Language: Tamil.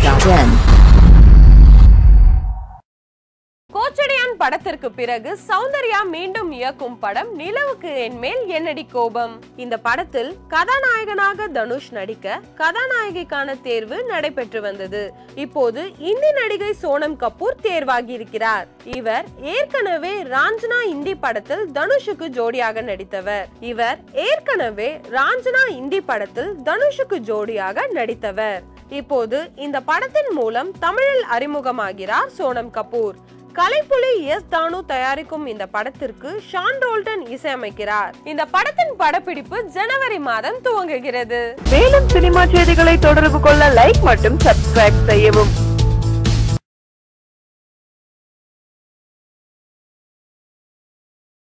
Recording.in. கோச்சடையான் படத்திற்கு பிறகு சௌந்தர்யா மீண்டும் இயக்கும் படம் நிலவுக்கு என் மேல் என்னடி கோபம் இந்த படத்தில் கதாநாயகனாக தனுஷ் நடிக்க கதாநாயகிக்கான தேர்வு நடைபெற்று வந்தது இப்போது இந்தி நடிகை சோனம் கபூர் தேர்வாகி இருக்கிறார் இவர் ஏற்கனவே ராஞ்சனா இந்தி படத்தில் தனுஷுக்கு ஜோடியாக நடித்தவர் இவர் ஏற்கனவே ராஞ்சனா இந்தி படத்தில் தனுஷுக்கு ஜோடியாக நடித்தவர் இப்போது இந்த படத்தின் மூலம் தமிழில் அறிமுகமாகிறார் சோனம் கபூர் கலைப்புலி எஸ் தானு தயாரிக்கும் இந்த படத்திற்கு ஷான் ரோல்டன் இசையமைக்கிறார் இந்த படத்தின் படப்பிடிப்பு ஜனவரி மாதம் துவங்குகிறது மேலும் சினிமா செய்திகளை தொடர்பு கொள்ள லைக் மற்றும் சப்ஸ்கிரைப் செய்யவும்